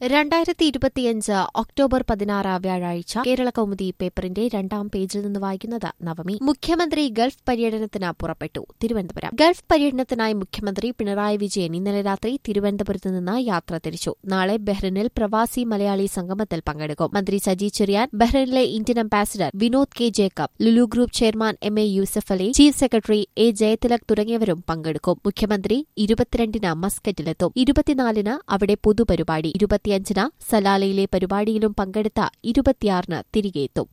രണ്ടായിരത്തി ഇരുപത്തിയഞ്ച് ഒക്ടോബർ പതിനാറ് വ്യാഴാഴ്ച കേരള കൗമുദി പേപ്പറിന്റെ രണ്ടാം പേജിൽ നിന്ന് വായിക്കുന്നത് നവമി മുഖ്യമന്ത്രി ഗൾഫ് പര്യടനത്തിന് പുറപ്പെട്ടു തിരുവനന്തപുരം ഗൾഫ് പര്യടനത്തിനായി മുഖ്യമന്ത്രി പിണറായി വിജയൻ ഇന്നലെ രാത്രി തിരുവനന്തപുരത്ത് നിന്ന് യാത്ര തിരിച്ചു നാളെ ബഹ്റിനിൽ പ്രവാസി മലയാളി സംഗമത്തിൽ പങ്കെടുക്കും മന്ത്രി സജി ചെറിയാൻ ബഹ്റിനിലെ Indian ambassador Vinod K Jacob Lulu group chairman M A Yusuff Ali chief secretary A Jayathilak തുടങ്ങിയവരും പങ്കെടുക്കും മുഖ്യമന്ത്രി ഇരുപത്തിരണ്ടിന് മസ്കറ്റിലെത്തും ഇരുപത്തിനാലിന് അവിടെ പൊതുപരിപാടി ഇരുപത്തിയഞ്ചിന് സലാലയിലെ പരിപാടിയിലും പങ്കെടുത്ത ഇരുപത്തിയാറിന് തിരികെയെത്തും